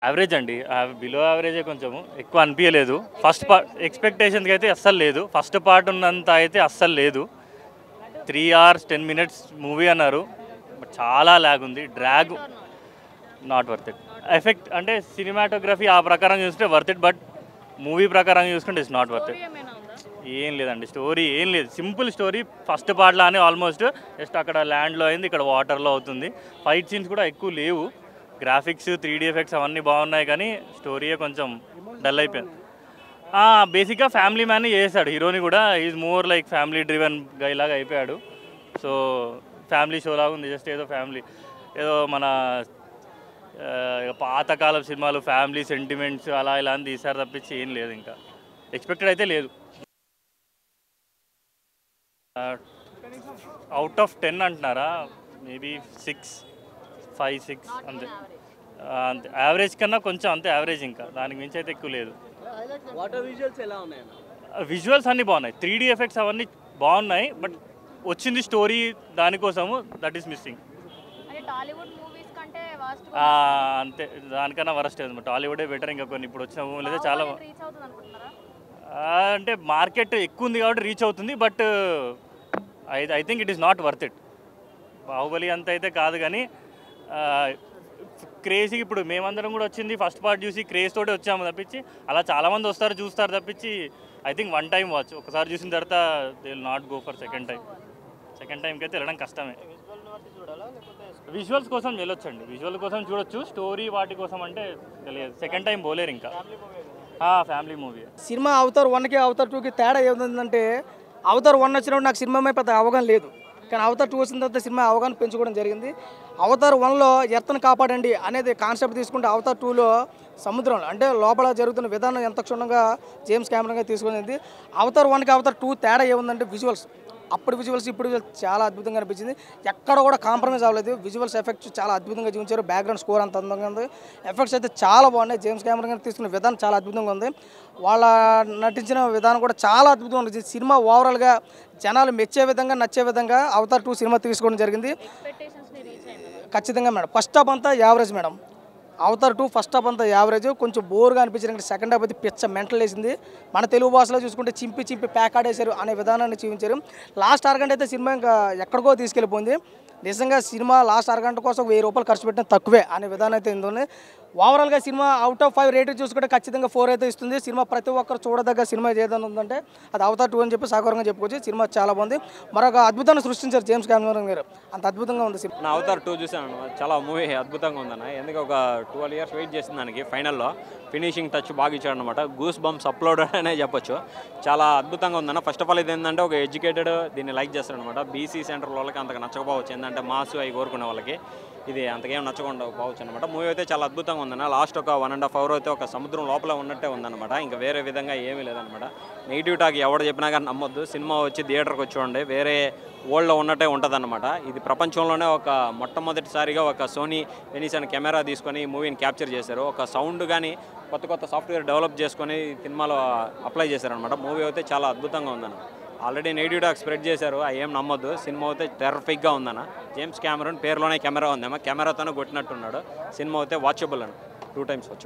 average అండి below యావరేజే కొంచెము ఎక్కువ అనిపించలేదు ఫస్ట్ పార్ట్ ఎక్స్పెక్టేషన్కి అయితే అస్సలు లేదు ఫస్ట్ పార్ట్ ఉన్నంత అయితే అస్సలు లేదు three hours ten minutes movie అన్నారు బట్ చాలా ల్యాగ్ ఉంది drag not worth it effect అంటే సినిమాటోగ్రఫీ ఆ ప్రకారం చూస్తే వర్త్ ఇట్ బట్ మూవీ ప్రకారం చూసుకుంటే ఇట్స్ నాట్ వర్త్ ఇట్ ఏమైనా ఉందా ఏం లేదండి స్టోరీ ఏం లేదు సింపుల్ స్టోరీ ఫస్ట్ పార్ట్లానే ఆల్మోస్ట్ జస్ట్ అక్కడ ల్యాండ్లో అయింది ఇక్కడ వాటర్లో అవుతుంది ఫైట్ సీన్స్ కూడా ఎక్కువ లేవు గ్రాఫిక్స్ త్రీ డీ ఎఫెక్ట్స్ అవన్నీ బాగున్నాయి కానీ స్టోరీయే కొంచెం డల్ అయిపోయింది బేసిక్గా ఫ్యామిలీ మ్యాన్ చేశాడు హీరోని కూడా is more like family driven guy లాగా అయిపోయాడు సో ఫ్యామిలీ షో లాగా ఉంది జస్ట్ ఏదో ఫ్యామిలీ ఏదో మన ఆ, ఇక పాతకాలం సినిమాలు ఫ్యామిలీ సెంటిమెంట్స్ అలా ఇలా అని తీసారు తప్పించి ఏం లేదు ఇంకా ఎక్స్పెక్టెడ్ అయితే లేదు అవుట్ ఆఫ్ టెన్ అంటున్నారా మేబీ సిక్స్ ఫైవ్ సిక్స్ అంతే ఆ, అంతే యావరేజ్ కన్నా కొంచెం అంతే యావరేజ్ ఇంకా దానికి మించి అయితే ఎక్కువ లేదు వాటర్ విజువల్స్ ఎలా ఉన్నాయన్న విజువల్స్ అన్నీ బాగున్నాయి త్రీ డీ ఎఫెక్ట్స్ అవన్నీ బాగున్నాయి బట్ వచ్చింది స్టోరీ దానికోసము దట్ ఈస్ మిస్సింగ్ అంటే టాలీవుడ్ మూవీస్ కంటే వాస్ట్ అంతే దానికన్నా వరస్ట్ లేదు టాలీవుడే బెటర్ ఇంకా కొన్ని ఇప్పుడు వచ్చిన మూవీలు అయితే చాలా బా- రీచ్ అవుతుంది అనుకుంటున్నారా ఆ, అంటే మార్కెట్ ఎక్కువ ఉంది కాబట్టి రీచ్ అవుతుంది but I I think it is not worth it Baahubali అంత అయితే కాదు కానీ క్రేజీ ఇప్పుడు మేమందరం కూడా వచ్చింది ఫస్ట్ పార్ట్ చూసి క్రేజ్ తోటి వచ్చాము తప్పించి అలా చాలామంది వస్తారు చూస్తారు తప్పించి I think one time watch ఒకసారి చూసిన తర్వాత they will not go for second time second టైంకి అయితే వెళ్ళడం కష్టమే విజువల్స్ కోసం వెళ్ళొచ్చండి విజువల్ కోసం చూడొచ్చు స్టోరీ వాటి కోసం అంటే తెలియదు సెకండ్ టైం పోలేరు ఇంకా ఫ్యామిలీ మూవీ సినిమా అవతార్ వన్కి అవతార్ టూకి తేడా ఏముందంటే అవతార్ వన్ వచ్చినప్పుడు నాకు సినిమా మీద పెద్ద అవగాహన లేదు కానీ అవతార్ టూ వచ్చిన తర్వాత సినిమా అవగాహన పెంచుకోవడం జరిగింది అవతార్ వన్లో ఎర్తను కాపాడండి అనేది కాన్సెప్ట్ తీసుకుంటే అవతార్ టూలో సముద్రంలో అంటే లోపల జరుగుతున్న విధానం ఎంత క్షుణ్ణంగా జేమ్స్ కెమెరాగా తీసుకునేది అవతార్ వన్కి అవతార్ టూ తేడా ఏముందంటే విజువల్స్ అప్పుడు విజువల్స్ ఇప్పుడు visuals చాలా అద్భుతంగా అనిపించింది ఎక్కడ కూడా కాంప్రమైజ్ అవ్వలేదు విజువల్స్ ఎఫెక్ట్స్ చాలా అద్భుతంగా చూపించారు బ్యాక్గ్రౌండ్ స్కోర్ అంత అందంగా ఉంది ఎఫెక్ట్స్ అయితే చాలా బాగున్నాయి జేమ్స్ కెమెరా గారు తీసుకున్న విధానం చాలా అద్భుతంగా ఉంది వాళ్ళ నటించిన విధానం కూడా చాలా అద్భుతంగా ఉంది సినిమా ఓవరాల్గా జనాలు మెచ్చే విధంగా నచ్చే విధంగా అవతార్ టూ సినిమా తీసుకోవడం జరిగింది ఎక్స్పెక్టేషన్స్ ని రీచ్ అయింది ఖచ్చితంగా మేడం ఫస్ట్ హాఫ్ అంతా average madam Avatar two first half అంతా యావరేజ్ కొంచెం బోర్గా అనిపించింది సెకండ్ హాఫ్ అయితే పిచ్చ మెంటల్ వేసింది మన తెలుగు భాషలో చూసుకుంటే చింపి చింపి ప్యాక్ ఆడేశారు అనే విధానాన్ని చూపించారు లాస్ట్ అరగంట అయితే సినిమా ఇంకా ఎక్కడికో తీసుకెళ్ళిపోయింది నిజంగా సినిమా లాస్ట్ అరగంట కోసం వెయ్యి రూపాయలు ఖర్చు పెట్టిన తక్కువే అనే విధానం అయితే ఉంది ఓవరాల్గా cinema out of five rating చూసుకుంటే ఖచ్చితంగా ఫోర్ అయితే ఇస్తుంది సినిమా ప్రతి ఒక్కరు చూడదగ్గ సినిమా ఏదైనా ఉందంటే అది అవతార్ టూ అని చెప్పి సాగరంగా చెప్పుకోవచ్చు సినిమా చాలా బాగుంది మరొక అద్భుతాన్ని సృష్టించారు జేమ్స్ కెమెరాన్ గారు అంత అద్భుతంగా ఉంది సినిమా నా అవతార్ టూ చూసాను చాలా మూవీ అద్భుతంగా ఉందన్న ఎందుకు ఒక ట్వెల్వ్ ఇయర్స్ వెయిట్ చేసిన దానికి ఫైనల్లో ఫినిషింగ్ టచ్ బాగా ఇచ్చాడు అనమాట గూస్ బంప్స్ అప్లోడెడ్ అనే చెప్పొచ్చు చాలా అద్భుతంగా ఉందన్న ఫస్ట్ ఆఫ్ ఆల్ ఇది ఏంటంటే ఒక ఎడ్యుకేటెడ్ దీన్ని లైక్ చేస్తారనమాట బీసీ సెంటర్ వాళ్ళకి అంతగా నచ్చకపోవచ్చు ఏంటంటే మాసు అవి కోరుకునే వాళ్ళకి ఇది అంతకేం నచ్చకుండా పోవచ్చు అనమాట మూవీ అయితే చాలా అద్భుతంగా ఉందన్న లాస్ట్ ఒక వన్ అండ్ హాఫ్ అవర్ అయితే ఒక సముద్రం లోపల ఉన్నట్టే ఉందన్నమాట ఇంకా వేరే విధంగా ఏమీ లేదనమాట నెగిటివ్ టాక్ ఎవడు చెప్పినా కానీ నమ్మొద్దు సినిమా వచ్చి థియేటర్కి వచ్చి చూడండి వేరే వరల్డ్లో ఉన్నట్టే ఉంటుందన్నమాట ఇది ప్రపంచంలోనే ఒక మొట్టమొదటిసారిగా ఒక సోనీ వెనీసన్ కెమెరా తీసుకొని ఈ మూవీని క్యాప్చర్ చేశారు ఒక సౌండ్ కానీ కొత్త కొత్త సాఫ్ట్వేర్ డెవలప్ చేసుకొని సినిమాలో అప్లై చేశారనమాట మూవీ అయితే చాలా అద్భుతంగా ఉందన్న ఆల్రెడీ నెగిటివ్ టాక్ స్ప్రెడ్ చేశారు అవి ఏం నమ్మొద్దు సినిమా అయితే టెర్ఫిక్గా ఉందన్న జేమ్స్ కెమెరాన్ పేరులోనే కెమెరా ఉందేమో కెమెరాతోనే కొట్టినట్టున్నాడు సినిమా అయితే వాచబుల్ అన్న టూ టైమ్స్ వచ్చు